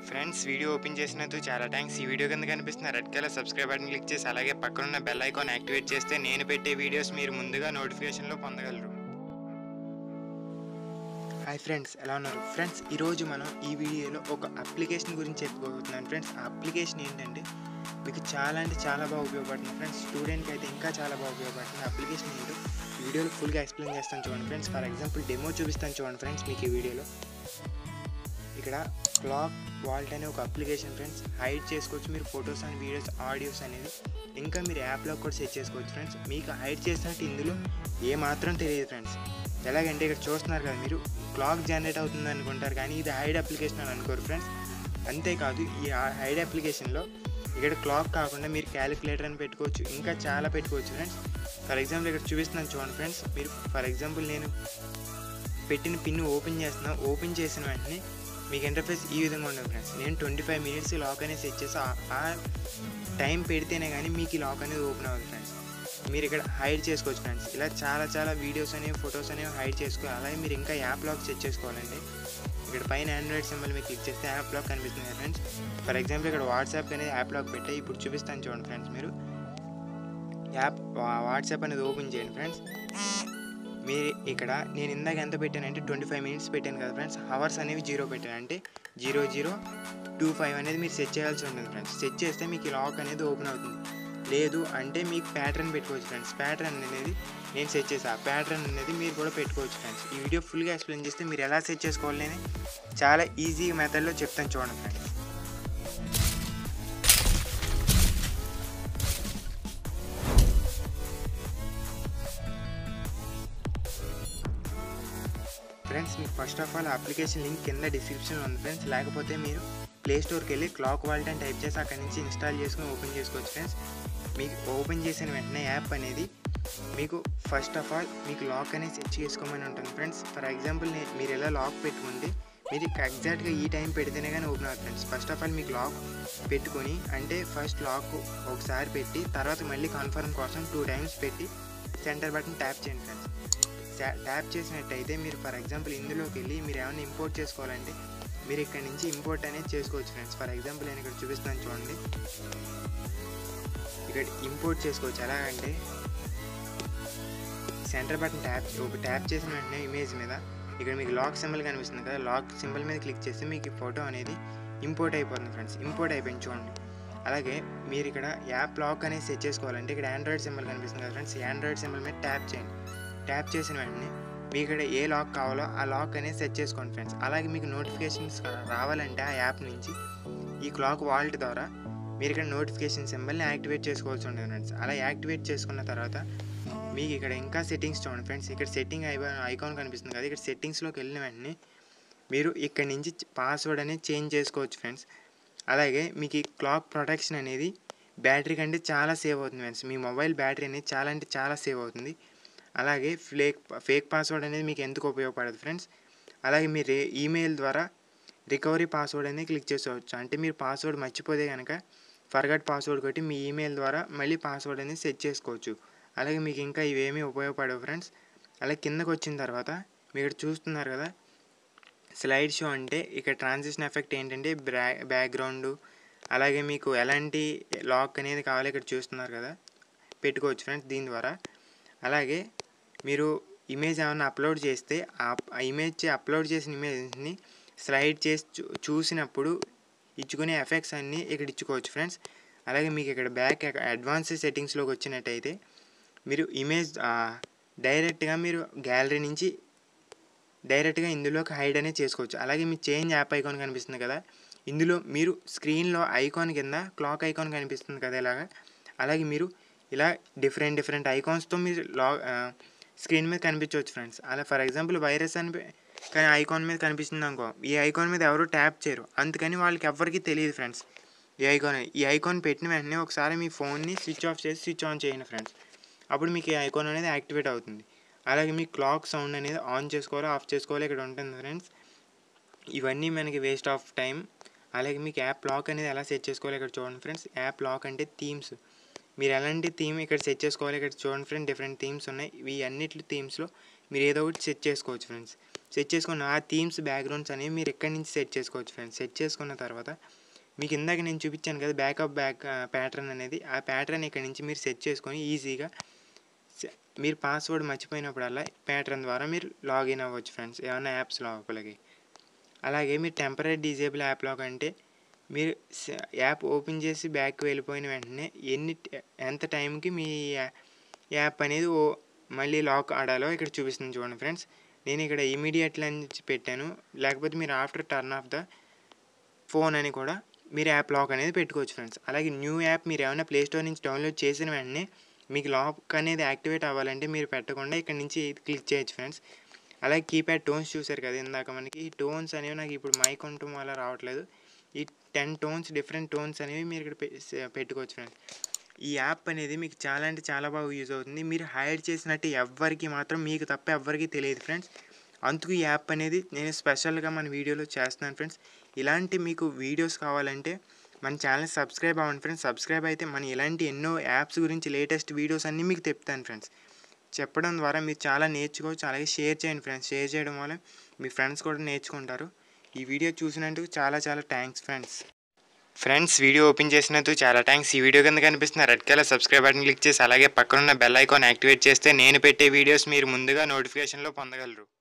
friends video open చేసినందుకు చాలా thanks ఈ వీడియో కింద కనిపిస్తున్న red colour subscribe button click చేసి అలాగే పక్కనున్న బెల్ ఐకాన్ యాక్టివేట్ చేస్తే నేను పెట్టే వీడియోస్ మీరు ముందుగా నోటిఫికేషన్లో పొందగలరు హాయ్ ఫ్రెండ్స్ ఎలా ఉన్నారు ఫ్రెండ్స్ ఈరోజు మనం ఈ వీడియోలో ఒక అప్లికేషన్ గురించి చెప్పుకోబోతున్నాను ఫ్రెండ్స్ ఆ అప్లికేషన్ ఏంటంటే మీకు చాలా అంటే చాలా బాగా ఉపయోగపడుతుంది ఫ్రెండ్స్ స్టూడెంట్కి అయితే ఇంకా చాలా బాగా ఉపయోగపడుతుంది అప్లికేషన్ ఏంటో ఈ వీడియోలో ఫుల్గా ఎక్స్ప్లెయిన్ చేస్తాను చూడండి ఫ్రెండ్స్ ఫర్ ఎగ్జాంపుల్ డెమో చూపిస్తాను చూడండి ఫ్రెండ్స్ మీకు ఈ వీడియోలో ఇక్కడ క్లాక్ వాల్ట్ అనే ఒక అప్లికేషన్ ఫ్రెండ్స్ హైడ్ చేసుకోవచ్చు మీరు ఫొటోస్ అండ్ వీడియోస్ ఆడియోస్ అనేది ఇంకా మీరు యాప్లో కూడా సెట్ చేసుకోవచ్చు ఫ్రెండ్స్ మీకు హైడ్ చేసినట్టు ఇందులో ఏ మాత్రం తెలియదు ఫ్రెండ్స్ ఎలాగంటే ఇక్కడ చూస్తున్నారు కదా మీరు క్లాక్ జనరేట్ అవుతుంది అనుకుంటారు కానీ ఇది హైడ్ అప్లికేషన్ అని అనుకోరు ఫ్రెండ్స్ అంతేకాదు ఈ హైడ్ అప్లికేషన్లో ఇక్కడ క్లాక్ కాకుండా మీరు క్యాలిక్యులేటర్ అని పెట్టుకోవచ్చు ఇంకా చాలా పెట్టుకోవచ్చు ఫ్రెండ్స్ ఫర్ ఎగ్జాంపుల్ ఇక్కడ చూపిస్తున్నాను చూడండి ఫ్రెండ్స్ మీరు ఫర్ ఎగ్జాంపుల్ నేను పెట్టిన పిన్ ఓపెన్ చేస్తున్నా ఓపెన్ చేసిన వెంటనే మీకు ఇంటర్ఫేస్ ఈ విధంగా ఉండదు ఫ్రెండ్స్ నేను ట్వంటీ ఫైవ్ మినిట్స్ లాక్ అనేది సెట్ చేసి ఆ- ఆ టైం పెడితేనే కానీ మీకు ఈ లాక్ అనేది ఓపెన్ అవ్వదు ఫ్రెండ్స్ మీరు ఇక్కడ హైడ్ చేసుకోవచ్చు ఫ్రెండ్స్ ఇలా చాలా చాలా వీడియోస్ అనేవి ఫొటోస్ అనేవి హైడ్ చేసుకోవాలి అలాగే మీరు ఇంకా యాప్ లాక్ సెట్ చేసుకోవాలండి ఇక్కడ పైన ఆండ్రాయిడ్ సింబల్ మీకు క్లిక్ చేస్తే యాప్ లాక్ కనిపిస్తుంది కదా ఫ్రెండ్స్ ఫర్ ఎగ్జాంపుల్ ఇక్కడ వాట్సాప్ అనేది యాప్ లాక్ పెట్టే ఇప్పుడు చూపిస్తాను చూడండి ఫ్రెండ్స్ మీరు యాప్ వాట్సాప్ అనేది ఓపెన్ చేయండి ఫ్రెండ్స్ మీరు ఇక్కడ నేను ఇందాక ఎంత పెట్టానంటే ట్వంటీ ఫైవ్ మినిట్స్ పెట్టాను కదా ఫ్రెండ్స్ హవర్స్ అనేవి జీరో పెట్టాను అంటే జీరో జీరో టూ ఫైవ్ అనేది మీరు సెట్ చేయాల్సి ఉంటుంది ఫ్రెండ్స్ సెట్ చేస్తే మీకు ఈ లాక్ అనేది ఓపెన్ అవుతుంది లేదు అంటే మీకు ప్యాటర్న్ పెట్టుకోవచ్చు ఫ్రెండ్స్ ప్యాటర్న్ అనేది నేను సెట్ చేసా ఆ ప్యాటర్న్ అనేది మీరు కూడా పెట్టుకోవచ్చు ఫ్రెండ్స్ ఈ వీడియో ఫుల్గా ఎక్స్ప్లెయిన్ చేస్తే మీరు ఎలా సెట్ చేసుకోవాలి అని చాలా ఈజీ మెథడ్లో చెప్తాను చూడండి ఫ్రెండ్స్ ఫ్రెండ్స్ మీకు first of all application link కింద డిస్క్రిప్షన్లో ఉంది ఫ్రెండ్స్ లేకపోతే మీరు ప్లే స్టోర్కి వెళ్ళి క్లాక్ వాల్ట్ అని టైప్ చేసి అక్కడి నుంచి ఇన్స్టాల్ చేసుకుని ఓపెన్ చేసుకోవచ్చు ఫ్రెండ్స్ మీకు ఓపెన్ చేసిన వెంటనే యాప్ అనేది మీకు ఫస్ట్ ఆఫ్ ఆల్ మీకు లాక్ అనేది సెట్ చేసుకోమని ఉంటుంది ఫ్రెండ్స్ ఫర్ ఎగ్జాంపుల్ మీరు ఎలా లాక్ పెట్టుకుంటే మీరు ఎగ్జాక్ట్గా ఈ టైం పెడితేనే కానీ ఓపెన్ అవుతుంది ఫ్రెండ్స్ ఫస్ట్ ఆఫ్ ఆల్ మీకు లాక్ పెట్టుకొని అంటే ఫస్ట్ లాక్ ఒకసారి పెట్టి తర్వాత మళ్ళీ కన్ఫర్మ్ కోసం టూ టైమ్స్ పెట్టి సెంటర్ బటన్ ట్యాప్ చేయండి ఫ్రెండ్స్ ట్యాప్ చేసినట్టయితే మీరు ఫర్ ఎగ్జాంపుల్ ఇందులోకి వెళ్ళి మీరు ఏమైనా ఇంపోర్ట్ చేసుకోవాలంటే మీరు ఇక్కడ నుంచి ఇంపోర్ట్ అనేది చేసుకోవచ్చు ఫ్రెండ్స్ ఫర్ ఎగ్జాంపుల్ నేను ఇక్కడ చూపిస్తాను చూడండి ఇక్కడ ఇంపోర్ట్ చేసుకోవచ్చు ఎలాగంటే సెంటర్ బటన్ ట్యాప్ ఒక ట్యాప్ చేసిన వెంటనే ఇమేజ్ మీద ఇక్కడ మీకు లాక్ సింబల్ కనిపిస్తుంది కదా లాక్ సింబల్ మీద క్లిక్ చేస్తే మీకు ఈ ఫోటో అనేది ఇంపోర్ట్ అయిపోతుంది ఫ్రెండ్స్ ఇంపోర్ట్ అయిపోయింది చూడండి అలాగే మీరు ఇక్కడ యాప్ లాక్ అనేది సెట్ చేసుకోవాలంటే ఇక్కడ ఆండ్రాయిడ్ సింబల్ కనిపిస్తుంది కదా ఫ్రెండ్స్ ఈ ఆండ్రాయిడ్ సింబల్ మీద ట్యాప్ చేయండి ట్యాప్ చేసిన వెంటనే మీకు ఇక్కడ ఏ లాక్ కావాలో ఆ లాక్ అనేది సెట్ చేసుకోండి ఫ్రెండ్స్ అలాగే మీకు నోటిఫికేషన్స్ రావాలంటే ఆ యాప్ నుంచి ఈ క్లాక్ వాల్ట్ ద్వారా మీరు ఇక్కడ నోటిఫికేషన్ సింబల్ని యాక్టివేట్ చేసుకోవాల్సి ఉంటుంది ఫ్రెండ్స్ అలా యాక్టివేట్ చేసుకున్న తర్వాత మీకు ఇక్కడ ఇంకా సెట్టింగ్స్ చూడండి ఫ్రెండ్స్ ఇక్కడ సెట్టింగ్ ఐకాన్ కనిపిస్తుంది కదా ఇక్కడ సెట్టింగ్స్లోకి వెళ్ళిన వెంటనే మీరు ఇక్కడ నుంచి పాస్వర్డ్ అనేది చేంజ్ చేసుకోవచ్చు ఫ్రెండ్స్ అలాగే మీకు ఈ క్లాక్ ప్రొటెక్షన్ అనేది బ్యాటరీ కంటే చాలా సేవ్ అవుతుంది ఫ్రెండ్స్ మీ మొబైల్ బ్యాటరీ అనేది చాలా అంటే చాలా సేవ్ అవుతుంది అలాగే ఫ్లేక్ ఫేక్ పాస్వర్డ్ అనేది మీకు ఎందుకు ఉపయోగపడదు ఫ్రెండ్స్ అలాగే మీరు ఈమెయిల్ ద్వారా రికవరీ పాస్వర్డ్ అనేది క్లిక్ చేసుకోవచ్చు అంటే మీరు పాస్వర్డ్ మర్చిపోతే కనుక ఫర్గట్ పాస్వర్డ్ కొట్టి మీ ఈమెయిల్ ద్వారా మళ్ళీ పాస్వర్డ్ అనేది సెట్ చేసుకోవచ్చు అలాగే మీకు ఇంకా ఇవేమీ ఉపయోగపడవు ఫ్రెండ్స్ అలాగే కిందకు వచ్చిన తర్వాత మీరు ఇక్కడ చూస్తున్నారు కదా స్లైడ్ షో అంటే ఇక్కడ ట్రాన్సిషన్ ఎఫెక్ట్ ఏంటంటే బ్యా బ్యాక్గ్రౌండ్ అలాగే మీకు ఎలాంటి లాక్ అనేది కావాలో ఇక్కడ చూస్తున్నారు కదా పెట్టుకోవచ్చు ఫ్రెండ్స్ దీని ద్వారా అలాగే మీరు ఇమేజ్ ఏమైనా అప్లోడ్ చేస్తే ఆ ఇమేజ్ అప్లోడ్ చేసిన ఇమేజ్ని స్లైడ్ చేసి చూ చూసినప్పుడు ఇచ్చుకునే ఎఫెక్ట్స్ అన్నీ ఇక్కడ ఇచ్చుకోవచ్చు ఫ్రెండ్స్ అలాగే మీకు ఇక్కడ బ్యాక్ అడ్వాన్స్ సెట్టింగ్స్లోకి వచ్చినట్టయితే మీరు ఇమేజ్ డైరెక్ట్గా మీరు గ్యాలరీ నుంచి డైరెక్ట్గా ఇందులోకి హైడ్ అనేది చేసుకోవచ్చు అలాగే మీ చేంజ్ యాప్ ఐకాన్ కనిపిస్తుంది కదా ఇందులో మీరు స్క్రీన్లో ఐకాన్ కింద క్లాక్ ఐకాన్ కనిపిస్తుంది కదా ఇలాగా అలాగే మీరు ఇలా డిఫరెంట్ డిఫరెంట్ ఐకాన్స్తో మీరు లా స్క్రీన్ మీద కనిపించవచ్చు ఫ్రెండ్స్ అలా ఫర్ ఎగ్జాంపుల్ వైరస్ అని పె- కానీ ఐకాన్ మీద కనిపిస్తుంది అనుకో ఈ ఐకాన్ మీద ఎవరు ట్యాప్ చేయరు అందుకని వాళ్ళకి ఎవరికి తెలియదు ఫ్రెండ్స్ ఈ ఐకాన్ ఈ ఐకాన్ పెట్టిన వెంటనే ఒకసారి మీ ఫోన్ని స్విచ్ ఆఫ్ చేసి స్విచ్ ఆన్ చేయండి ఫ్రెండ్స్ అప్పుడు మీకు ఈ ఐకాన్ అనేది యాక్టివేట్ అవుతుంది అలాగే మీ క్లాక్ సౌండ్ అనేది ఆన్ చేసుకోవాలి ఆఫ్ చేసుకోవాలి ఇక్కడ ఉంటుంది ఫ్రెండ్స్ ఇవన్నీ మనకి వేస్ట్ ఆఫ్ టైం అలాగే మీకు యాప్ లాక్ అనేది ఎలా సెట్ చేసుకోవాలి ఇక్కడ చూడండి ఫ్రెండ్స్ యాప్ లాక్ అంటే థీమ్స్ మీరు ఎలాంటి థీమ్ ఇక్కడ సెట్ చేసుకోవాలి ఇక్కడ చూడండి ఫ్రెండ్ డిఫరెంట్ థీమ్స్ ఉన్నాయి ఈ అన్నిటి థీమ్స్లో మీరు ఏదో ఒకటి సెట్ చేసుకోవచ్చు ఫ్రెండ్స్ సెట్ చేసుకున్న ఆ థీమ్స్ బ్యాక్గ్రౌండ్స్ అనేవి మీరు ఎక్కడి నుంచి సెట్ చేసుకోవచ్చు ఫ్రెండ్స్ సెట్ చేసుకున్న తర్వాత మీకు ఇందాక నేను చూపించాను కదా బ్యాకప్ బ్యాక్ ప్యాటర్న్ అనేది ఆ ప్యాటర్న్ ఇక్కడ నుంచి మీరు సెట్ చేసుకొని ఈజీగా సె- మీరు పాస్వర్డ్ మర్చిపోయినప్పుడల్లా ప్యాటర్న్ ద్వారా మీరు లాగిన్ అవ్వచ్చు ఫ్రెండ్స్ ఏమైనా యాప్స్ లోపలికి అలాగే మీరు టెంపరీ డిజేబుల్ యాప్ లాగ్ అంటే మీరు స- యాప్ ఓపెన్ చేసి బ్యాక్ వెళ్ళిపోయిన వెంటనే ఎన్ని ట- ఎంత టైంకి మీ యా- యాప్ అనేది ఓ మళ్ళీ లాక్ ఆడాలో ఇక్కడ చూపిస్తుంది చూడండి ఫ్రెండ్స్ నేను ఇక్కడ ఇమీడియట్లీ అని పెట్టాను లేకపోతే మీరు after turn off the phone అని కూడా మీరు యాప్ లాక్ అనేది పెట్టుకోవచ్చు ఫ్రెండ్స్ అలాగే న్యూ యాప్ మీరు ఏమైనా ప్లే స్టోర్ నుంచి డౌన్లోడ్ చేసిన వెంటనే మీకు లాక్ అనేది యాక్టివేట్ అవ్వాలంటే మీరు పెట్టకుండా ఇక్కడ నుంచి క్లిక్ చేయొచ్చు ఫ్రెండ్స్ అలాగే కీప్యాడ్ టోన్స్ చూసారు కదా ఇందాక మనకి ఈ టోన్స్ అనేవి నాకు ఇప్పుడు మైక్ ఉండటం వల్ల రావట్లేదు ఈ టెన్ టోన్స్ డిఫరెంట్ టోన్స్ అనేవి మీరు ఇక్కడ పె- స- పెట్టుకోవచ్చు ఫ్రెండ్స్ ఈ యాప్ అనేది మీకు చాలా అంటే చాలా బాగా యూజ్ అవుతుంది మీరు హైడ్ చేసినట్టు ఎవ్వరికి మాత్రం మీకు తప్ప ఎవ్వరికి తెలియదు ఫ్రెండ్స్ అందుకు ఈ యాప్ అనేది నేను స్పెషల్గా మన వీడియోలో చేస్తున్నాను ఫ్రెండ్స్ ఇలాంటి మీకు వీడియోస్ కావాలంటే మన ఛానల్ సబ్స్క్రైబ్ అవ్వండి ఫ్రెండ్స్ సబ్స్క్రైబ్ అయితే మన ఇలాంటి ఎన్నో యాప్స్ గురించి లేటెస్ట్ వీడియోస్ అన్నీ మీకు చెప్తాను ఫ్రెండ్స్ చెప్పడం ద్వారా మీరు చాలా నేర్చుకోవచ్చు అలాగే షేర్ చేయండి ఫ్రెండ్స్ షేర్ చేయడం వల్ల మీ ఫ్రెండ్స్ కూడా నేర్చుకుంటారు ఈ వీడియో చూసినందుకు చాలా చాలా thanks friends friends video open చేసినందుకు చాలా థ్యాంక్స్ ఈ వీడియో కింద కనిపిస్తున్న red colour subscribe button click చేసి అలాగే పక్కనున్న బెల్ ఐకాన్ యాక్టివేట్ చేస్తే నేను పెట్టే వీడియోస్ మీరు ముందుగా నోటిఫికేషన్లో పొందగలరు